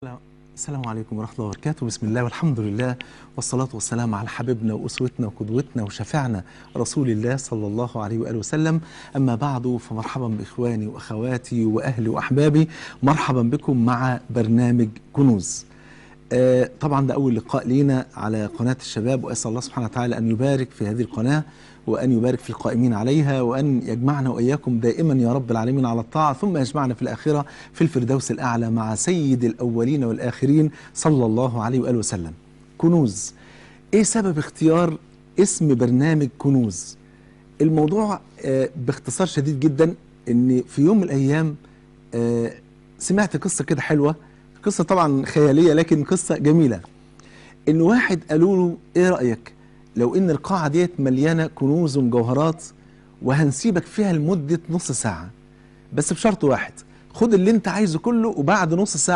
السلام عليكم ورحمة الله وبركاته بسم الله والحمد لله والصلاة والسلام على حبيبنا وأسوتنا وقدوتنا وشفيعنا رسول الله صلى الله عليه وآله وسلم أما بعد فمرحبا بإخواني وأخواتي وأهلي وأحبابي مرحبا بكم مع برنامج كنوز آه، طبعا ده أول لقاء لينا على قناة الشباب وأسأل الله سبحانه وتعالى أن يبارك في هذه القناة وأن يبارك في القائمين عليها وأن يجمعنا وإياكم دائما يا رب العالمين على الطاعة ثم يجمعنا في الآخرة في الفردوس الأعلى مع سيد الأولين والآخرين صلى الله عليه وآله وسلم كنوز إيه سبب اختيار اسم برنامج كنوز الموضوع آه، باختصار شديد جدا ان في يوم من الايام آه، سمعت قصه كده حلوه قصه طبعا خياليه لكن قصه جميله ان واحد قالوا له ايه رايك لو ان القاعه ديت مليانه كنوز ومجوهرات وهنسيبك فيها لمده نص ساعه بس بشرط واحد خد اللي انت عايزه كله وبعد نص ساعه